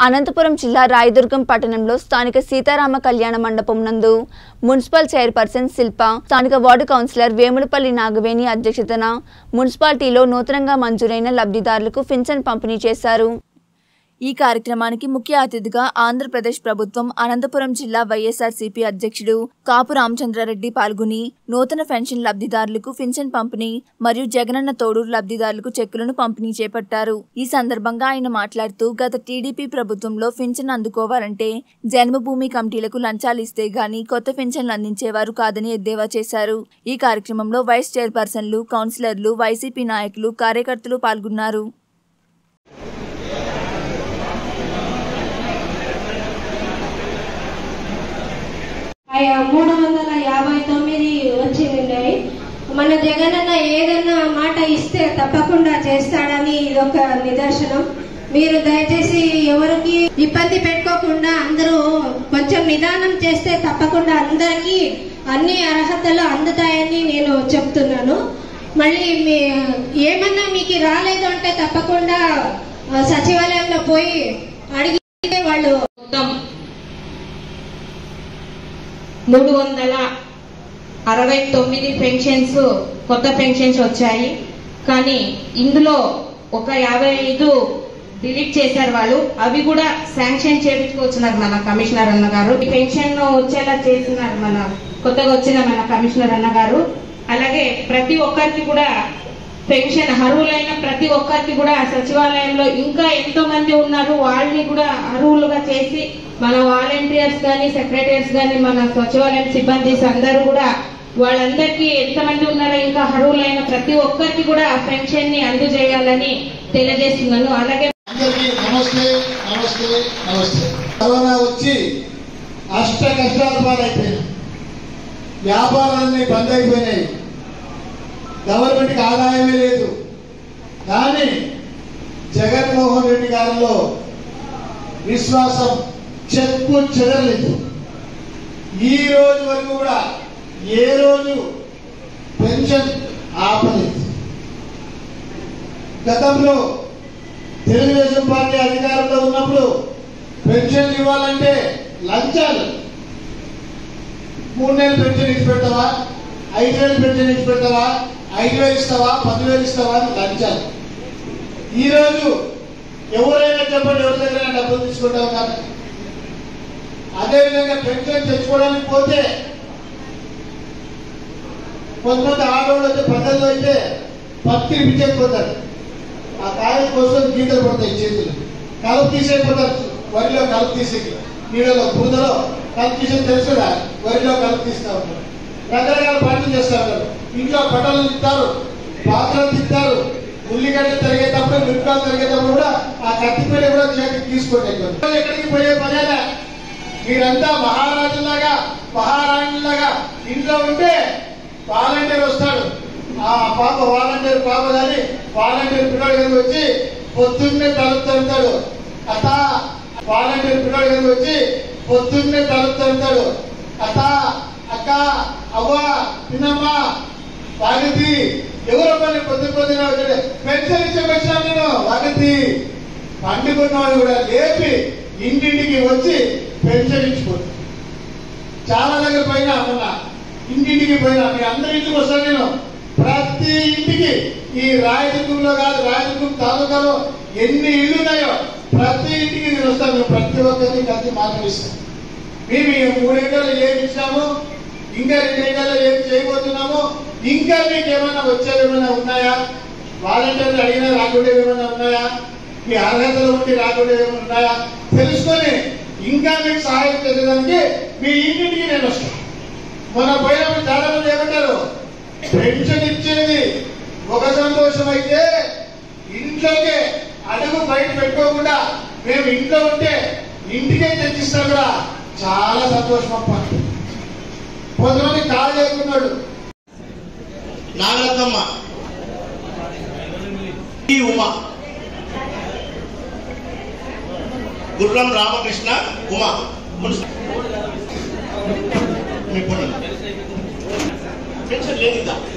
అనంతపురం జిల్లా రాయదుర్గం పట్టణంలో స్థానిక సీతారామ కళ్యాణ మండపం నందు మున్సిపల్ చైర్పర్సన్ శిల్ప స్థానిక వార్డు కౌన్సిలర్ వేములపల్లి నాగవేణి అధ్యక్షతన మున్సిపాలిటీలో నూతనంగా మంజూరైన లబ్ధిదారులకు పింఛన్ పంపిణీ చేశారు ఈ కార్యక్రమానికి ముఖ్య అతిథిగా ఆంధ్రప్రదేశ్ ప్రభుత్వం అనంతపురం జిల్లా వైఎస్ఆర్సీపీ అధ్యక్షుడు కాపు రామచంద్రారెడ్డి పాల్గొని నూతన పెన్షన్ లబ్ధిదారులకు పింఛన్ పంపిణీ మరియు జగనన్న తోడు లబ్ధిదారులకు చెక్కులను పంపిణీ చేపట్టారు ఈ సందర్భంగా ఆయన మాట్లాడుతూ గత టీడీపీ ప్రభుత్వంలో పింఛన్ అందుకోవాలంటే జన్మభూమి కమిటీలకు లంచాలు ఇస్తే గాని కొత్త పింఛన్లు అందించేవారు కాదని ఎద్దేవా చేశారు ఈ కార్యక్రమంలో వైస్ చైర్పర్సన్లు కౌన్సిలర్లు వైసీపీ నాయకులు కార్యకర్తలు పాల్గొన్నారు అయ్యా మూడు వందల యాభై తొమ్మిది వచ్చి ఉన్నాయి మన జగనన్న ఏదన్నా మాట ఇస్తే తప్పకుండా చేస్తాడని ఇదొక నిదర్శనం మీరు దయచేసి ఎవరికి ఇబ్బంది పెట్టుకోకుండా అందరూ కొంచెం నిదానం చేస్తే తప్పకుండా అందరికీ అన్ని అర్హతలు అందుతాయని నేను చెప్తున్నాను మళ్ళీ మీ ఏమన్నా మీకు రాలేదు అంటే తప్పకుండా ఆ, సచివాలయంలో పోయి అడిగితే వాళ్ళు మొత్తం మూడు వందల అరవై తొమ్మిది పెన్షన్స్ కొత్త పెన్షన్స్ వచ్చాయి కానీ ఇందులో ఒక యాభై ఐదు డిలీట్ చేశారు వాళ్ళు అవి కూడా శాంక్షన్ చేయించుకొచ్చినారు మన కమిషనర్ అన్న గారు ఈ పెన్షన్ వచ్చేలా చేసినారు మన కొత్తగా వచ్చిన మన కమిషనర్ అన్న గారు అలాగే ప్రతి ఒక్కరికి కూడా పెన్షన్ అర్హులైన ప్రతి ఒక్కరికి కూడా సచివాలయంలో ఇంకా ఎంతో మంది ఉన్నారు వాళ్ళని కూడా అర్హులుగా చేసి మన వాలంటీర్స్ కానీ సెక్రటరీస్ కానీ మన సచివాలయం సిబ్బంది అందరూ కూడా వాళ్ళందరికీ ఎంతమంది ఉన్నారో ఇంకా అర్హులైన ప్రతి ఒక్కరికి కూడా ఆ పెన్షన్ ని అందజేయాలని తెలియజేస్తున్నాను అలాగే అందరికీ నమస్తే నమస్తే నమస్తే కరోనా వచ్చి అష్ట కష్టాల పాలైపోయినాయి వ్యాపారాలన్నీ బంద్ అయిపోయినాయి గవర్నమెంట్కి ఆదాయమే లేదు కానీ జగన్మోహన్ రెడ్డి గారిలో విశ్వాసం చెక్కు చెదరలేదు ఈ రోజు వరకు కూడా ఏ రోజు పెన్షన్ ఆపలేదు గతంలో తెలుగుదేశం పార్టీ అధికారంలో ఉన్నప్పుడు పెన్షన్ ఇవ్వాలంటే లంచాలు మూడు నెలలు పెన్షన్ ఇచ్చి పెడతావా ఐదు వేలు పెన్షన్ ఇచ్చి పెడతావా ఐదు వేలు ఇస్తావా పదివేలు ఇస్తావా అని లంచాలు ఈరోజు ఎవరైనా చెప్పండి ఎవరి దగ్గర డబ్బులు తీసుకుంటా ఉన్నారు అదేవిధంగా పెన్షన్ తెచ్చుకోవడానికి పోతే కొంతమంది ఆడవాళ్ళు అయితే పద్ధతిలో అయితే పత్తి పిచ్చెక్కిపోతారు ఆ కాయల కోసం గీతలు పడతాయి చేతులు కలుపు తీసేయకపోతారు వరిలో కలుపు తీసేకి నీళ్ళలో బురదలో కలుపు తీసేది తెలుసు కదా వరిలో కలుపు తీస్తూ ఉంటారు రకరకాల పనులు చేస్తూ ఉంటారు ఇంట్లో పట్టలు తింటారు పాత్రలు తింటారు ఉల్లిగడ్డలు తరిగేటప్పుడు మిరపకాయలు తరిగేటప్పుడు కూడా ఆ కత్తిపీడ కూడా చేతికి తీసుకుంటాయి ఎక్కడికి పోయే పనేలా మీరంతా మహారాజులాగా మహారాణిలాగా ఇంట్లో ఉంటే వాలంటీర్ వస్తాడు ఆ పాప వాలంటీర్ పాప కానీ వాలంటీర్ పిల్లడు కింద వచ్చి పొద్దున్నే తలుపుతాడు అత వాలంటీర్ పిల్లడు కింద వచ్చి పొద్దున్నే తలుపుతాడు అత అక్క అవ్వ పిన్నమ్మ వాగతి ఎవరో పని పొద్దు పొద్దున వచ్చాడు పెన్షన్ ఇచ్చే వచ్చాను నేను వాగతి పండుకున్న వాళ్ళు కూడా లేపి ఇంటింటికి వచ్చి పెన్షన్ ఇచ్చిపోతుంది చాలా దగ్గర పోయినా మొన్న ఇంటింటికి పోయినా మీ అందరి ఇంటికి వస్తాను నేను ప్రతి ఇంటికి ఈ రాయదుర్గంలో కాదు రాయదుర్గం తాలూకాలో ఎన్ని ఇళ్ళు ఉన్నాయో ప్రతి ఇంటికి నేను వస్తాను మేము ప్రతి ఒక్కరిని కలిసి మాట్లాడిస్తాం మేము ఈ మూడేళ్లలో ఏమి ఇచ్చాము ఇంకా రెండేళ్లలో ఏం చేయబోతున్నాము ఇంకా మీకు ఏమైనా వచ్చేవి ఏమైనా ఉన్నాయా వాలంటీర్లు అడిగినా రాకుండా ఏమైనా ఉన్నాయా మీ అర్హతలు ఉండి రాకుండా ఏమైనా ఉన్నాయా తెలుసుకొని ఇంకా మీకు సహాయం చేసేదానికి మీ ఇంటింటికి నేను వస్తాను మొన్న పోయినప్పుడు చాలా మంది ఏమంటారు పెన్షన్ ఇచ్చేది ఒక సంతోషం అయితే ఇంట్లోకే అడుగు బయట పెట్టుకోకుండా మేము ఇంట్లో ఉంటే ఇంటికే తెచ్చిస్తాం కూడా చాలా సంతోషం అప్ప కొంతమంది కాలు లేకున్నాడు నాగలకమ్మ ఈ ఉమ గుర్రం రామకృష్ణ ఉమ మున్సి- మీ పొలం పెన్షన్ లేదు ఇంకా